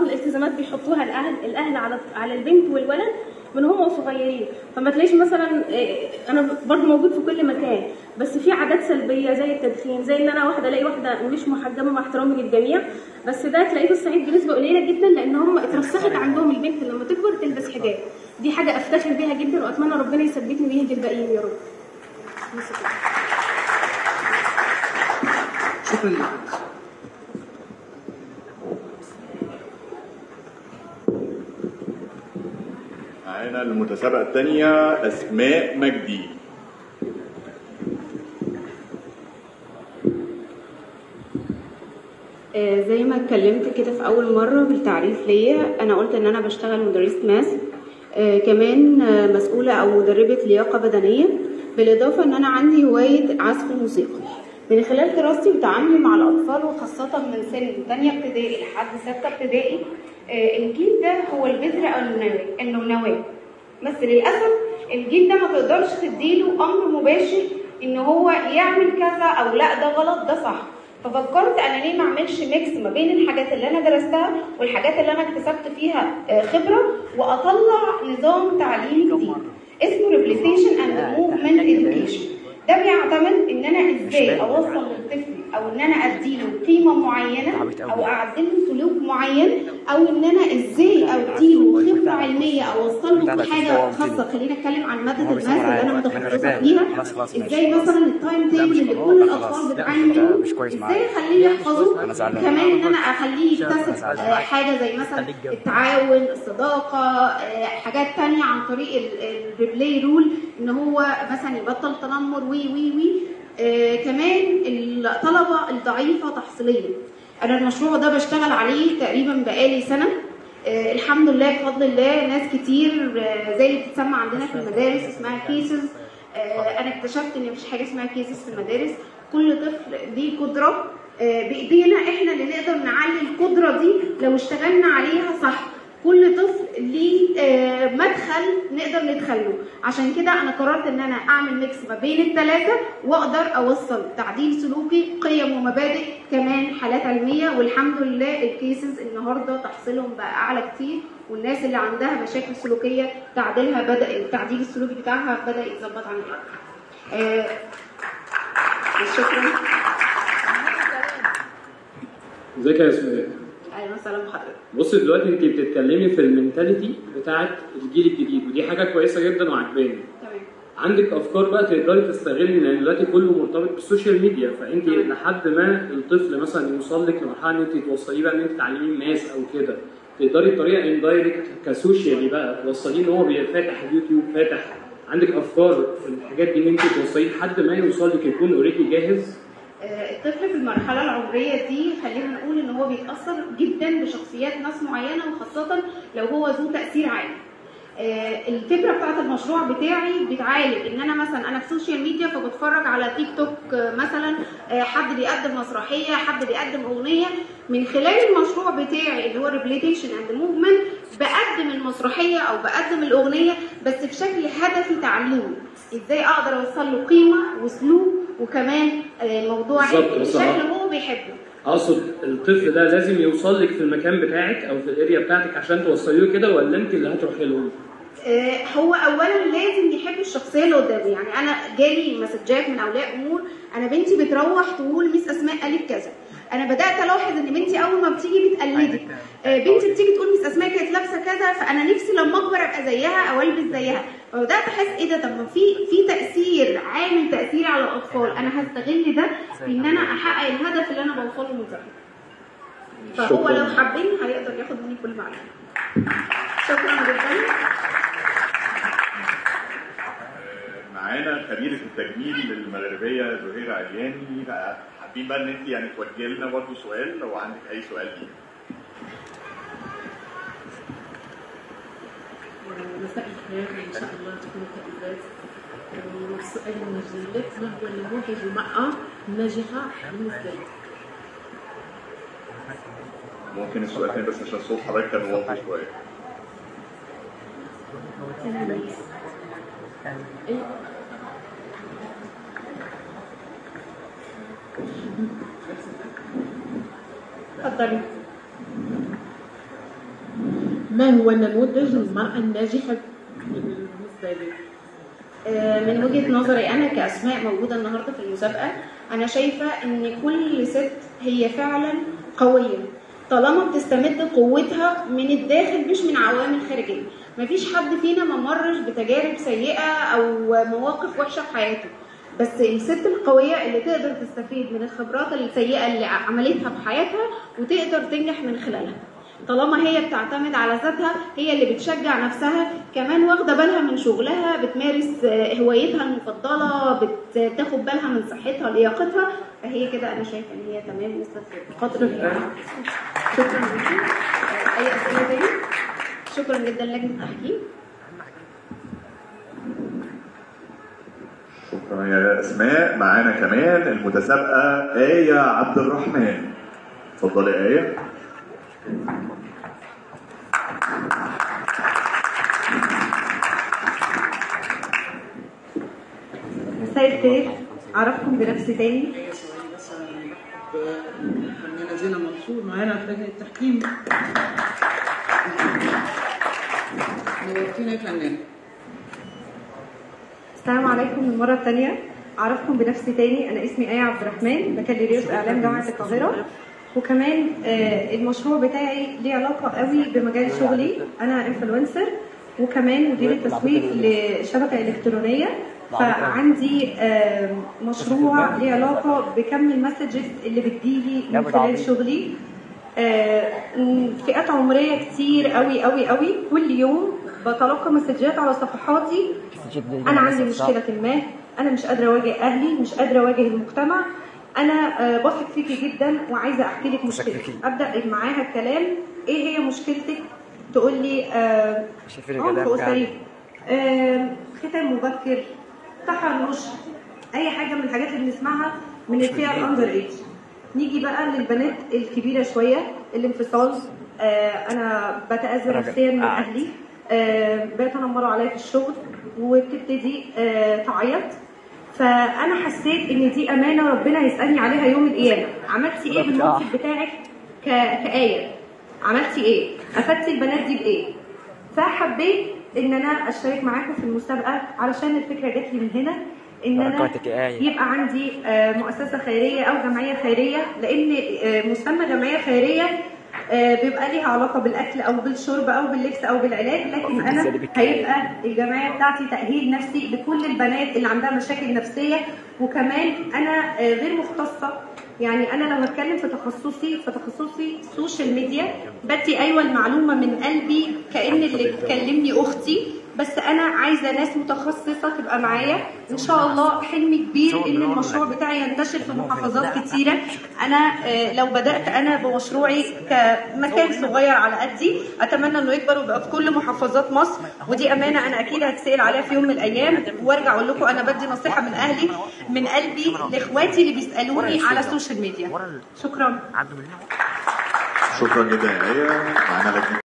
الالتزامات بيحطوها الاهل الاهل على على البنت والولد من هم صغيرين فما تلاقيش مثلا إيه، انا برضو موجود في كل مكان بس في عادات سلبيه زي التدخين زي ان انا واحده الاقي واحده مش محجبه مع احترامي للجميع بس ده تلاقيه في الصعيد بنسبه قليله جدا لان هم اترسخت عندهم البنت لما تكبر تلبس حجاب دي حاجه افتخر بيها جدا واتمنى ربنا يثبتني ويهدي الباقيين يا رب شكرا لك معانا المتسابقة الثانية أسماء مجدي آه، زي ما اتكلمت كده في اول مره بالتعريف ليا انا قلت ان انا بشتغل مدرسه ماس آه، كمان آه، مسؤوله او مدربه لياقه بدنيه بالاضافه ان انا عندي هوايه عزف الموسيقى من خلال دراستي وتعاملي مع الاطفال وخاصه من سن تانية ابتدائي لحد ستة ابتدائي آه، الجيل ده هو البذره او النواه النواه بس للاسف الجيل ده ما تقدرش تديله امر مباشر ان هو يعمل كذا او لا ده غلط ده صح ففكرت انا ليه ما اعملش ميكس ما بين الحاجات اللي انا درستها والحاجات اللي انا اكتسبت فيها آه، خبره واطلع نظام تعليمي جديد اسمه ريبليتيشن اند موفمنت اديوكيشن ده بيعتمد ان انا ازاي اوصل للطفل او ان انا اديله قيمه معينه او اعدله سلوك معين او ان انا ازاي اديله خبره علميه او اوصل له حاجه خاصه خلينا نتكلم عن ماده الماس اللي انا متخصصه فيها ازاي مثلا التايم تيبل اللي كل الاطفال بتعاني منه ازاي اخليه يحفظه كمان ان انا اخليه يكتسب آه، حاجه زي مثلا التعاون الصداقه آه، حاجات تانية عن طريق الريبلاي رول ان هو مثلا يبطل تنمر وي وي وي آه، كمان الطلبه الضعيفه تحصيليا انا المشروع ده بشتغل عليه تقريبا بقالي سنه آه، الحمد لله بفضل الله ناس كتير آه، زي اللي بتتسمى عندنا في المدارس اسمها كيسز انا اكتشفت ان مفيش حاجه اسمها كيسز في المدارس كل طفل ليه قدره آه، بايدينا احنا اللي نقدر نعلي القدره دي لو اشتغلنا عليها صح كل طفل ليه آه، مدخل نقدر ندخله عشان كده انا قررت ان انا اعمل ميكس ما بين الثلاثه واقدر اوصل تعديل سلوكي قيم ومبادئ كمان حالات علميه والحمد لله الكيسز النهارده تحصيلهم بقى اعلى كتير والناس اللي عندها مشاكل سلوكيه تعديلها بدا التعديل السلوكي بتاعها بدا يتظبط عن الاول آه، شكرا ازيك يا اسماء اهلا وسهلا بحضرتك بص دلوقتي انت بتتكلمي في المنتاليتي بتاعت الجيل الجديد ودي حاجه كويسه جدا وعجباني تمام عندك افكار بقى تقدري تستغلي لان دلوقتي كله مرتبط بالسوشيال ميديا فانت لحد ما الطفل مثلا يوصل لك لمرحله ان انت توصليه بقى ان انت تعلميه ماس او كده تقدري بطريقه اندايركت كسوشيالي بقى توصليه ان هو بي- فاتح اليوتيوب فاتح عندك افكار في الحاجات دي ان انت توصليه لحد ما يوصل لك يكون اوريدي جاهز آه، الطفل في المرحلة العمرية دي خلينا نقول ان هو بيتأثر جدا بشخصيات ناس معينة وخاصة لو هو ذو تأثير عالي. آه، الفكرة بتاعت المشروع بتاعي بتعالج ان انا مثلا انا في السوشيال ميديا فبتفرج على تيك توك آه، مثلا آه، حد بيقدم مسرحية حد بيقدم اغنية من خلال المشروع بتاعي اللي هو ريبليتيشن اند موفمنت بقدم المسرحية او بقدم الاغنية بس بشكل هدفي تعليمي ازاي اقدر اوصل له قيمة وسلوك وكمان آه، موضوع بالظبط، بس بشكل أنا- هو بيحبه اقصد الطفل ده لازم يوصل لك في المكان بتاعك او في الاريا بتاعتك عشان توصليه له كده ولا انت اللي هتروحي له آه، هو اولا لازم يحب الشخصيه اللي قدامه يعني انا جالي مسجات من اولياء امور انا بنتي بتروح تقول ميس اسماء قالت كذا انا بدات الاحظ ان بنتي اول ما بتيجي بتقلدك آه، بنتي بتيجي تقول ميس اسماء كانت لابسه كذا فانا نفسي لما اكبر ابقى زيها او البس زيها فبدات احس ايه ده طب ما في في تاثير عامل تاثير على الاطفال انا هستغل ده في ان انا احقق الهدف اللي انا بوصله من زمان فهو شكراً. لو حابين هيقدر ياخد مني كل معلومه شكرا جدا معانا خبيرة التجميل المغربية زهيرة عرياني حابين بقى ان انت يعني توجهي لنا برضه سؤال لو عندك اي سؤال ليه مساء الخير ان شاء الله تكونوا كإذات والسؤال الموجه لك ما هو النموذج المرأة الناجحة بالنسبة لك؟ ممكن السؤال تاني بس عشان صوت حضرتك كان واطي شوية اتفضلي ما هو نموذج المرأة الناجحة بالنسبة لك؟ آه، من وجهة نظري أنا كأسماء موجودة النهاردة في المسابقة أنا شايفة إن كل ست هي فعلا قوية طالما بتستمد قوتها من الداخل مش من عوامل خارجية مفيش حد فينا ما مرش بتجارب سيئة أو مواقف وحشة في حياته بس الست القوية اللي تقدر تستفيد من الخبرات السيئة اللي عملتها في حياتها وتقدر تنجح من خلالها طالما هي بتعتمد على ذاتها هي اللي بتشجع نفسها كمان واخده بالها من شغلها بتمارس آه، هوايتها المفضله بتاخد بالها من صحتها لياقتها فهي كده انا شايفه ان هي تمام وصلت قدر الإمكان. شكرا جدا آه، اي اسئله تاني شكرا جدا لجنه التحكيم شكرا يا اسماء معانا كمان المتسابقه ايه عبد الرحمن اتفضلي يا ايه مساء الخير اعرفكم بنفسي تاني بس الفنانة زينة منصور معانا في لجنة التحكيم نورتينا يا فنانة السلام عليكم المرة التانية أعرفكم بنفسي تاني أنا اسمي آية عبد الرحمن بكالوريوس إعلام جامعة القاهرة وكمان آه، المشروع بتاعي ليه علاقة قوي بمجال شغلي أنا انفلونسر وكمان مديرة تسويق لشبكة إلكترونية فعندي آه، مشروع ليه علاقة بكم المسجز اللي بتجيلي من خلال شغلي آه، م، فئات عمرية كتير قوي قوي قوي كل يوم بتلقى مسجات على صفحاتي انا عندي مشكله ما انا مش قادره اواجه اهلي مش قادره اواجه المجتمع انا آه، بثق فيكي جدا وعايزه احكي لك مشكلتي ابدا معاها الكلام ايه هي مشكلتك تقول لي آه، عنف اسري آه، ختان مبكر تحرش اي حاجه من الحاجات اللي بنسمعها من الفئه الاندر ايج نيجي بقى للبنات الكبيره شويه الانفصال آه، انا بتاذى نفسيا من اهلي آه، بيتنمروا عليا في الشغل وبتبتدي آه، تعيط فانا حسيت ان دي امانه ربنا هيسالني عليها يوم القيامه عملتي ايه بالموقف بتاعك ك- كآية عملتي ايه افدتي البنات دي بايه فحبيت ان انا اشترك معاكم في المسابقه علشان الفكره جات لي من هنا ان انا بركاتك يا آية. يبقى عندي آه، مؤسسه خيريه او جمعيه خيريه لان آه، مسمى جمعيه خيريه آه، بيبقى ليها علاقه بالاكل او بالشرب او باللبس او بالعلاج لكن انا هيبقى الجمعيه بتاعتي تاهيل نفسي لكل البنات اللي عندها مشاكل نفسيه وكمان انا آه، غير مختصه يعني انا لو هتكلم في تخصصي فتخصصي سوشيال ميديا بدي ايوه المعلومه من قلبي كان اللي بتكلمني اختي بس انا عايزه ناس متخصصه تبقى معايا ان شاء الله حلمي كبير ان المشروع بتاعي ينتشر في محافظات كتيره انا آه، لو بدات انا بمشروعي كمكان صغير على قدي اتمنى انه يكبر ويبقى في كل محافظات مصر ودي امانه انا اكيد هتسال عليها في يوم من الايام وارجع اقول لكم انا بدي نصيحه من اهلي من قلبي لاخواتي اللي بيسالوني على السوشيال ميديا شكرا شكرا جدا يا ايه معانا لجنه